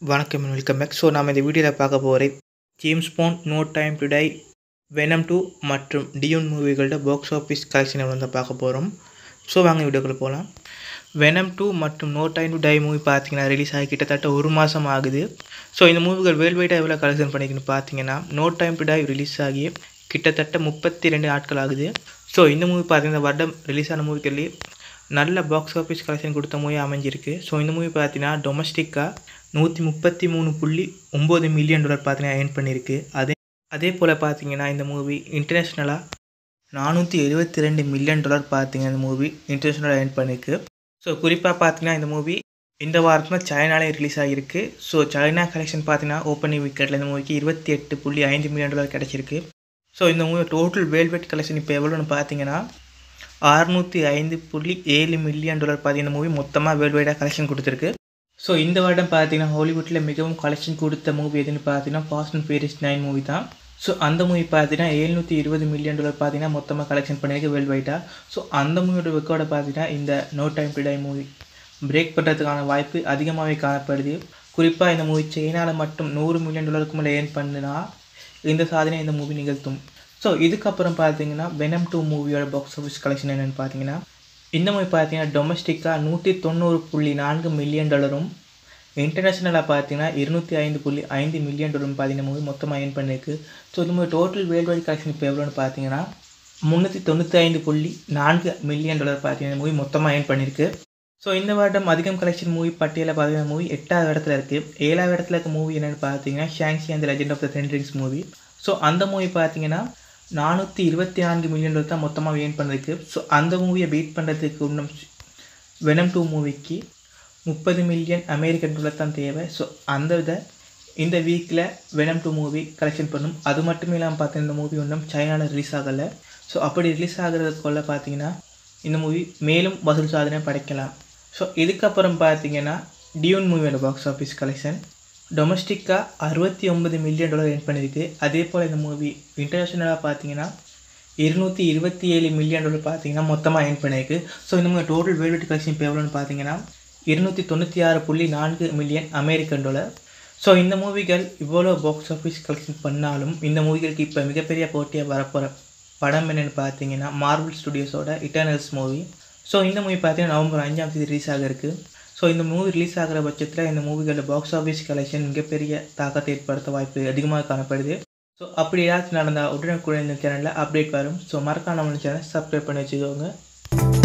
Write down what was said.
வணக்கம் welcome back so நம்ம இந்த வீடியோவில் பார்க்க போகிறேன் James Bond No Time to Die Venom Two மற்றும் டியூன் மூவிகளோட பாக்ஸ் ஆஃபீஸ் கலெக்ஷனை வந்து பார்க்க போகிறோம் ஸோ வாங்க வீடியோக்குள்ளே போகலாம் வெனம் டூ மற்றும் No Time to Die movie பார்த்தீங்கன்னா ரிலீஸ் ஆகி கிட்டத்தட்ட ஒரு மாதம் ஆகுது ஸோ இந்த மூவிகள் வேர்ல்டு வைடாக எவ்வளோ கலெக்ஷன் பண்ணிக்கணும் பார்த்தீங்கன்னா No Time to Die release ஆகி கிட்டத்தட்ட முப்பத்தி ரெண்டு நாட்கள் ஆகுது ஸோ இந்த மூவி பார்த்தீங்கன்னா வருடம் ரிலீஸ் ஆன மூவிகளே நல்ல பாக்ஸ் ஆஃபீஸ் கலெக்ஷன் கொடுத்த மூவி அமைஞ்சிருக்கு ஸோ இந்த மூவி பார்த்தீங்கன்னா டொமஸ்டிக்காக நூற்றி முப்பத்தி மூணு புள்ளி ஒம்பது மில்லியன் டாலர் பார்த்தீங்கன்னா ஏர்ன் பண்ணியிருக்கு அதே அதே போல் பார்த்தீங்கன்னா இந்த மூவி இன்டர்நேஷ்னலாக நானூற்றி எழுபத்தி ரெண்டு மில்லியன் டாலர் பார்த்தீங்கன்னா இந்த மூவி இன்டர்நேஷ்னலாக ஏர்ன் பண்ணியிருக்கு ஸோ குறிப்பாக பார்த்தீங்கன்னா இந்த மூவி இந்த வாரத்தில் சைனாலே ரிலீஸ் ஆகிருக்கு ஸோ சைனா கலெக்ஷன் பார்த்தீங்கன்னா ஓப்பனிங் விக்கெட்டில் இந்த மூவிக்கு இருபத்தி எட்டு புள்ளி ஐந்து மில்லியன் டாலர் கிடச்சிருக்கு ஸோ இந்த மூவி டோட்டல் வேல்வெட் கலெக்ஷன் இப்போ எவ்வளோன்னு பார்த்தீங்கன்னா அறுநூற்றி ஐந்து புள்ளி ஏழு மில்லியன் டாலர் பார்த்தீங்கன்னா இந்த மூவி மொத்தமாக வேர்ல்டு வைடாக கலெக்ஷன் கொடுத்துருக்கு ஸோ இந்த வருடம் பார்த்தீங்கன்னா ஹாலிவுட்டில் மிகவும் கலெக்ஷன் கொடுத்த மூவி எதுன்னு பார்த்தீங்கன்னா Fast and Furious Nine movie தான் ஸோ அந்த மூவி பார்த்தீங்கன்னா எழுநூற்றி இருபது மில்லியன் டாலர் பார்த்தீங்கன்னா மொத்தமாக கலெக்ஷன் பண்ணியிருக்கு வேர்ல்டு வைடாக ஸோ அந்த மூவியோட ரெக்கார்டை பார்த்தீங்கன்னா இந்த No Time to Die movie break பண்ணுறதுக்கான வாய்ப்பு அதிகமாகவே காணப்படுது குறிப்பாக இந்த மூவி சைனாவில் மட்டும் நூறு மில்லியன் டாலருக்கு மேலே ஏர்ன் பண்ணுனா இந்த சாதனை இந்த மூவி நிகழ்த்தும் ஸோ இதுக்கப்புறம் பார்த்தீங்கன்னா வெனம் டூ மூவியோட பாக்ஸ் ஆஃபீஸ் கலெக்ஷன் என்னென்னு பார்த்தீங்கன்னா இந்த மூவி பார்த்தீங்கன்னா டொமஸ்டிக்காக நூற்றி தொண்ணூறு புள்ளி நான்கு மில்லியன் டாலரும் இன்டர்நேஷ்னலாக பார்த்தீங்கன்னா இருநூற்றி ஐந்து புள்ளி ஐந்து மில்லியன் டாலரும் பார்த்தீங்கன்னா மூவி மொத்தமாக ஏர்ன் பண்ணியிருக்கு ஸோ இந்த movie total worldwide collection இப்போ எவ்வளோன்னு பார்த்தீங்கன்னா முந்நூற்றி தொண்ணூற்றி ஐந்து புள்ளி நான்கு மில்லியன் டாலர் பார்த்தீங்கன்னா மூவி மொத்தமாக ஏர்ன் பண்ணியிருக்கு ஸோ இந்த வருடம் அதிகம் கலெக்ஷன் மூவி பட்டியலில் பார்த்தீங்கன்னா மூவி எட்டாவது இடத்துல இருக்குது ஏழாவது இடத்துல இருக்க மூவி என்னென்னு பார்த்தீங்கன்னா ஷாங்ஷி அந்த Legend of the Ten Rings movie so அந்த மூவி பார்த்தீங்கன்னா நானூற்றி இருபத்தி நான்கு மில்லியன் டாலர் தான் மொத்தமாக ஏர்ன் பண்ணிருக்கு ஸோ அந்த மூவியை பீட் பண்ணுறதுக்கு இன்னும் வெனம் டூ மூவிக்கு முப்பது மில்லியன் அமெரிக்கன் டாலர் தான் தேவை ஸோ அந்த இதை இந்த வீக்கில் வெனம் டூ மூவி கலெக்ஷன் பண்ணும் அது மட்டுமே இல்லாமல் பார்த்தா இந்த மூவி ஒன்றும் சைனாவில் ரிலீஸ் ஆகலை ஸோ அப்படி ரிலீஸ் ஆகிறதுக்குள்ள பார்த்தீங்கன்னா இந்த மூவி மேலும் வசூல் சாதனை படைக்கலாம் ஸோ இதுக்கப்புறம் பார்த்தீங்கன்னா டியூன் மூவியோட பாக்ஸ் ஆஃபீஸ் கலெக்ஷன் டொமஸ்டிக்காக அறுபத்தி ஒன்பது மில்லியன் டாலர் ஏர்ன் பண்ணியிருக்கு அதே போல் இந்த மூவி இன்டர்நேஷ்னலாக பார்த்தீங்கன்னா இருநூற்றி இருபத்தி ஏழு மில்லியன் டாலர் பார்த்தீங்கன்னா மொத்தமாக ஏர்ன் பண்ணியிருக்கு ஸோ இந்த மூவி டோட்டல் வேல்வெட் கலெக்ஷன் இப்போ எவ்வளோன்னு பார்த்தீங்கன்னா இருநூற்றி தொண்ணூற்றி ஆறு புள்ளி நான்கு மில்லியன் அமெரிக்கன் டாலர் ஸோ இந்த மூவிகள் இவ்வளோ பாக்ஸ் ஆஃபீஸ் கலெக்ஷன் பண்ணாலும் இந்த மூவிகளுக்கு இப்போ மிகப்பெரிய போட்டியாக வரப்போகிற படம் என்னென்னு பார்த்தீங்கன்னா மார்வல் ஸ்டுடியோஸோட இட்டர்னல்ஸ் மூவி ஸோ இந்த மூவி பார்த்தீங்கன்னா நவம்பர் அஞ்சாம் தேதி ரிலீஸ் ஆக இருக்குது ஸோ இந்த மூவி ரிலீஸ் ஆகிற பட்சத்தில் இந்த மூவிகளோட பாக்ஸ் ஆஃபீஸ் கலெக்ஷன் மிகப்பெரிய தாக்கத்தை ஏற்படுத்த வாய்ப்பு அதிகமாக காணப்படுது ஸோ அப்படி ஏதாச்சும் நடந்தால் உடனுக்குடன் இந்த சேனலில் அப்டேட் வரும் ஸோ மறக்காம நம்ம சேனல் சப்ஸ்கிரைப் பண்ணி வச்சுக்கோங்க